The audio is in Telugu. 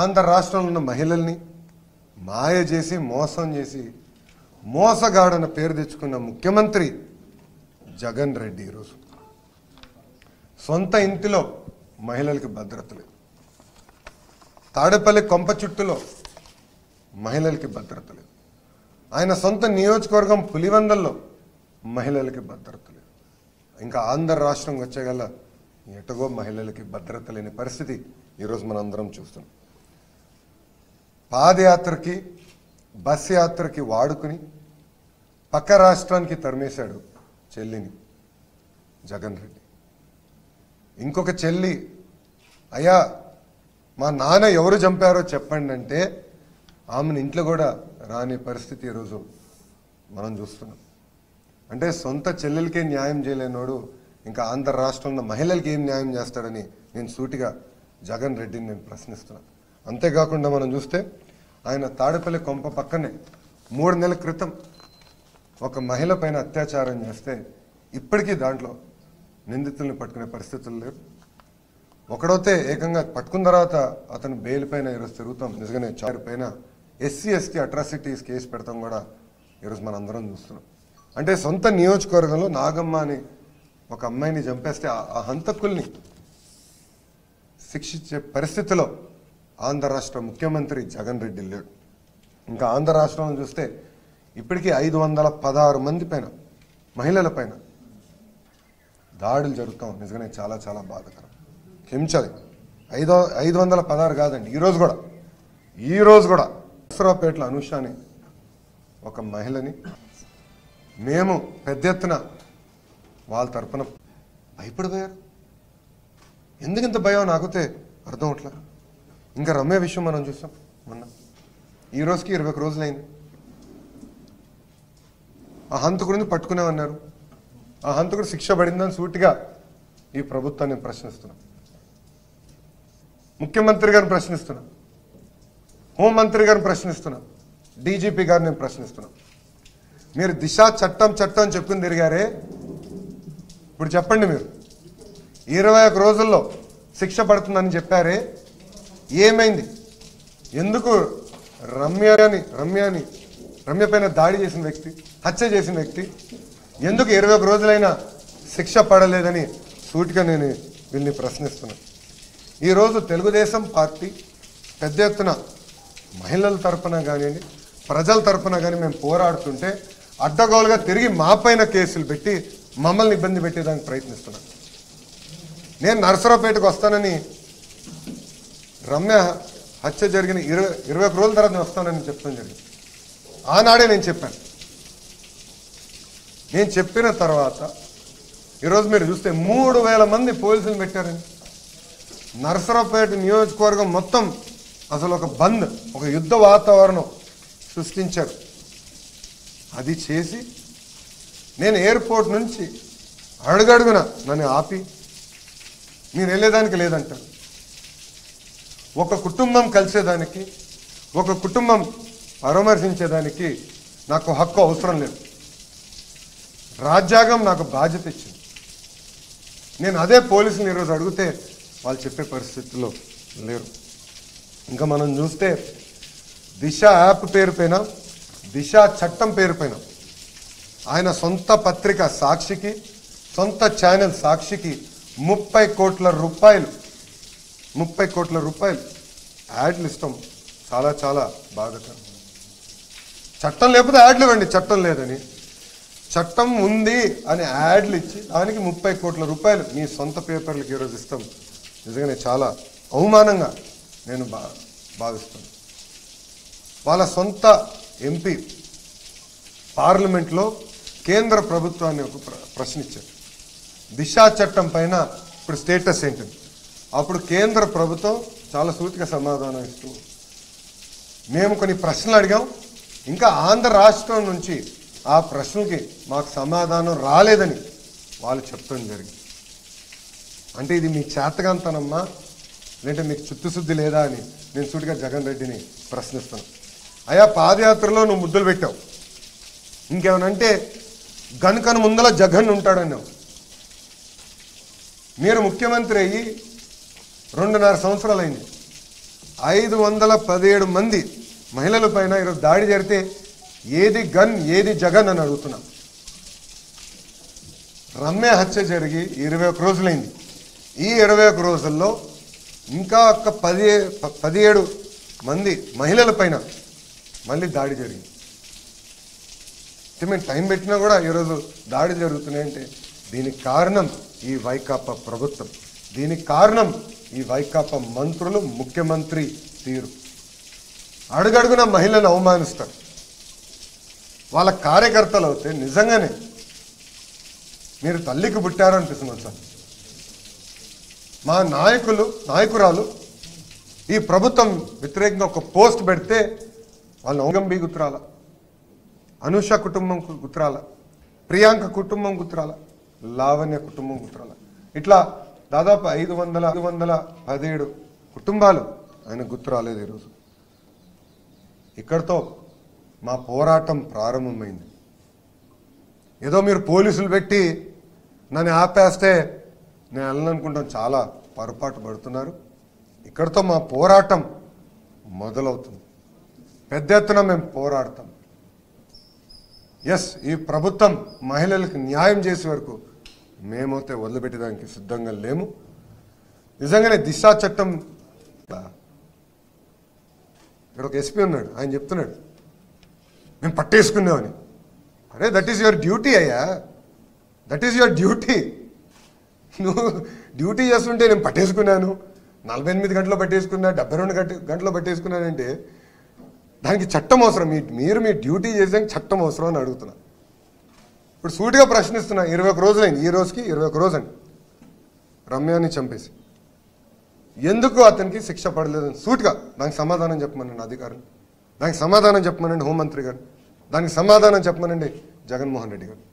ఆంధ్ర రాష్ట్రంలో ఉన్న మహిళల్ని మాయ చేసి మోసం చేసి మోసగాడన్న పేరు తెచ్చుకున్న ముఖ్యమంత్రి జగన్ రెడ్డి ఈరోజు సొంత ఇంటిలో మహిళలకి భద్రత లేదు తాడేపల్లి కొంప చుట్టులో మహిళలకి భద్రత లేదు ఆయన సొంత నియోజకవర్గం పులివందల్లో మహిళలకి భద్రత లేదు ఇంకా ఆంధ్ర రాష్ట్రం వచ్చేగల ఎటగో మహిళలకి భద్రత లేని పరిస్థితి ఈరోజు మనం అందరం చూస్తున్నాం పాదయాత్రకి బస్ యాత్రకి వాడుకుని పక్క రాష్ట్రానికి తరిమేశాడు చెల్లిని జగన్ రెడ్డి ఇంకొక చెల్లి అయ్యా మా నాన్న ఎవరు చంపారో చెప్పండి అంటే ఆమెను ఇంట్లో కూడా రాని పరిస్థితి ఈరోజు మనం చూస్తున్నాం అంటే సొంత చెల్లెలకే న్యాయం చేయలేనోడు ఇంకా ఆంధ్ర రాష్ట్రంలో మహిళలకి ఏం న్యాయం చేస్తాడని నేను సూటిగా జగన్ రెడ్డిని నేను ప్రశ్నిస్తున్నాను అంతేకాకుండా మనం చూస్తే ఆయన తాడేపల్లి కొంప పక్కనే మూడు నెలల క్రితం ఒక మహిళ పైన అత్యాచారం చేస్తే ఇప్పటికీ దాంట్లో నిందితుల్ని పట్టుకునే పరిస్థితులు లేవు ఒకడైతే ఏకంగా పట్టుకున్న తర్వాత అతను బెయిల్ పైన ఈరోజు తిరుగుతాం నిజంగానే చారు పైన ఎస్సీ ఎస్టీ అట్రాసిటీస్ కేసు పెడతాం కూడా ఈరోజు మనం అందరం చూస్తున్నాం అంటే సొంత నియోజకవర్గంలో నాగమ్మ అని ఒక అమ్మాయిని చంపేస్తే ఆ- ఆ హంతకుల్ని శిక్షించే పరిస్థితిలో ఆంధ్ర రాష్ట్ర ముఖ్యమంత్రి జగన్ రెడ్డి లేడు ఇంకా ఆంధ్ర రాష్ట్రంలో చూస్తే ఇప్పటికీ ఐదు వందల పదహారు మంది పైన మహిళల పైన దాడులు జరుగుతాం నిజంగానే చాలా చాలా బాధకరం క్షమించాలి ఐదో ఐదు వందల పదహారు కాదండి ఈరోజు కూడా ఈరోజు కూడా దసరాపేటలో అనుష అని ఒక మహిళని మేము పెద్ద ఎత్తున వాళ్ళ తరపున భయపడిపోయారు ఎందుకు ఇంత భయం నాకైతే అర్థం అవట్లా ఇంకా రమ్య విషయం మనం చూసాం మొన్న ఈ రోజుకి ఇరవై ఒక రోజులైంది ఆ హంతకుడిని పట్టుకునేమన్నారు ఆ హంతకుడు శిక్ష పడిందని సూటిగా ఈ ప్రభుత్వాన్ని ప్రశ్నిస్తున్నాం ముఖ్యమంత్రి గారిని ప్రశ్నిస్తున్నాం హోంమంత్రి గారిని ప్రశ్నిస్తున్నాం డీజీపీ గారిని నేను ప్రశ్నిస్తున్నాం మీరు దిశ చట్టం చట్టం అని చెప్పుకుని తిరిగారే ఇప్పుడు చెప్పండి మీరు ఇరవై ఒక రోజుల్లో శిక్ష పడుతుందని చెప్పారే ఏమైంది ఎందుకు రమ్యని రమ్యని రమ్య పైన దాడి చేసిన వ్యక్తి హత్య చేసిన వ్యక్తి ఎందుకు ఇరవై ఒక రోజులైనా శిక్ష పడలేదని సూటిగా నేను వీళ్ళని ప్రశ్నిస్తున్నాను ఈరోజు తెలుగుదేశం పార్టీ పెద్ద ఎత్తున మహిళల తరపున కానివ్వండి ప్రజల తరపున కానీ మేము పోరాడుతుంటే అడ్డగోలుగా తిరిగి మా పైన కేసులు పెట్టి మమ్మల్ని ఇబ్బంది పెట్టేదానికి ప్రయత్నిస్తున్నాను నేను నరసరావుపేటకు వస్తానని రమ్య హత్య జరిగిన ఇరవై ఇరవై ఒక రోజుల తర్వాత నేను వస్తానని చెప్పడం జరిగింది ఆనాడే నేను చెప్పాను నేను చెప్పిన తర్వాత ఈరోజు మీరు చూస్తే మూడు వేల మంది పోలీసులు పెట్టారండి నరసరావుపేట నియోజకవర్గం మొత్తం అసలు ఒక బంద్ ఒక యుద్ధ వాతావరణం సృష్టించారు అది చేసి నేను ఎయిర్పోర్ట్ నుంచి అడుగడుగున నన్ను ఆపి మీరు వెళ్ళేదానికి లేదంటారు ఒక కుటుంబం కలిసేదానికి ఒక కుటుంబం పరామర్శించేదానికి నాకు హక్కు అవసరం లేదు రాజ్యాంగం నాకు బాధ్యత ఇచ్చింది నేను అదే పోలీసులు ఈరోజు అడిగితే వాళ్ళు చెప్పే పరిస్థితుల్లో లేరు ఇంకా మనం చూస్తే దిశ యాప్ పేరు పైన దిశ చట్టం పేరు పైన ఆయన సొంత పత్రిక సాక్షికి సొంత ఛానల్ సాక్షికి ముప్పై కోట్ల రూపాయలు ముప్పై కోట్ల రూపాయలు యాడ్లు ఇస్తాం చాలా చాలా బాధకరం చట్టం లేకపోతే యాడ్లు ఇవ్వండి చట్టం లేదని చట్టం ఉంది అని యాడ్లు ఇచ్చి దానికి ముప్పై కోట్ల రూపాయలు మీ సొంత పేపర్లకు ఈరోజు ఇస్తాం నిజంగానే చాలా అవమానంగా నేను బా భావిస్తాను వాళ్ళ సొంత ఎంపీ పార్లమెంట్లో కేంద్ర ప్రభుత్వాన్ని ఒక ప్ర- ప్రశ్న ఇచ్చారు దిశా చట్టం పైన ఇప్పుడు స్టేటస్ ఏంటని అప్పుడు కేంద్ర ప్రభుత్వం చాలా సూటిగా సమాధానం ఇస్తూ మేము కొన్ని ప్రశ్నలు అడిగాం ఇంకా ఆంధ్ర రాష్ట్రం నుంచి ఆ ప్రశ్నలకి మాకు సమాధానం రాలేదని వాళ్ళు చెప్పడం జరిగింది అంటే ఇది మీ చేతగాంతనమ్మా లేదంటే మీకు చిత్తశుద్ధి లేదా అని నేను సూటిగా జగన్ రెడ్డిని ప్రశ్నిస్తాను అయా పాదయాత్రలో నువ్వు ముద్దులు పెట్టావు ఇంకేమనంటే గనుకను ముందల జగన్ ఉంటాడన్నావు మీరు ముఖ్యమంత్రి అయ్యి రెండున్నర సంవత్సరాలు అయింది ఐదు వందల పదిహేడు మంది మహిళల పైన ఈరోజు దాడి జరిగితే ఏది గన్ ఏది జగన్ అని అడుగుతున్నా రమ్య హత్య జరిగి ఇరవై ఒక రోజులైంది ఈ ఇరవై ఒక రోజుల్లో ఇంకా ఒక పది ప- పదిహేడు మంది మహిళల పైన మళ్ళీ దాడి జరిగింది అంటే మేము టైం పెట్టినా కూడా ఈరోజు దాడి జరుగుతున్నాయంటే దీనికి కారణం ఈ వైకాపా ప్రభుత్వం దీనికి కారణం ఈ వైకాపా మంత్రులు ముఖ్యమంత్రి తీరు అడుగడుగున మహిళలను అవమానిస్తారు వాళ్ళ కార్యకర్తలు అవుతే నిజంగానే మీరు తల్లికి పుట్టారు అనిపిస్తుంది సార్ మా నాయకులు నాయకురాలు ఈ ప్రభుత్వం వ్యతిరేకంగా ఒక పోస్ట్ పెడితే వాళ్ళ ఔగంబి గుర్తురాల అనుష కుటుంబం కు- గుర్తురాల ప్రియాంక కుటుంబం గుర్తురాల లావణ్య కుటుంబం గుర్తురాల ఇట్లా దాదాపు ఐదు వందల ఐదు వందల పదిహేడు కుటుంబాలు ఆయన గుర్తురాలేదు ఈరోజు ఇక్కడితో మా పోరాటం ప్రారంభమైంది ఏదో మీరు పోలీసులు పెట్టి నన్ను ఆపేస్తే నేను వెళ్ళనుకుంటాం చాలా పొరపాటు పడుతున్నారు ఇక్కడితో మా పోరాటం మొదలవుతుంది పెద్ద ఎత్తున మేము పోరాడతాం ఎస్ ఈ ప్రభుత్వం మహిళలకు న్యాయం చేసే వరకు మేమైతే వదిలిపెట్టడానికి సిద్ధంగా లేము నిజంగానే దిశా చట్టం ఇక్కడ ఒక ఎస్పీ ఉన్నాడు ఆయన చెప్తున్నాడు మేము పట్టేసుకున్నామని అరే దట్ ఈస్ యువర్ డ్యూటీ అయ్యా దట్ ఈస్ యువర్ డ్యూటీ నువ్వు డ్యూటీ చేస్తుంటే నేను పట్టేసుకున్నాను నలభై ఎనిమిది గంటలు పట్టేసుకున్నా డెబ్బై రెండు గంట గంటలు పట్టేసుకున్నానంటే దానికి చట్టం అవసరం మీ మీరు మీ డ్యూటీ చేసేందుకు చట్టం అవసరం అని అడుగుతున్నా ఇప్పుడు సూటిగా ప్రశ్నిస్తున్నా ఇరవై ఒక రోజులైంది ఈ రోజుకి ఇరవై ఒక రోజు అండి రమ్యాన్ని చంపేసి ఎందుకు అతనికి శిక్ష పడలేదని సూటిగా దానికి సమాధానం చెప్పమనండి అధికారులు దానికి సమాధానం చెప్పమనండి హోంమంత్రి గారు దానికి సమాధానం చెప్పమనండి జగన్మోహన్ రెడ్డి గారు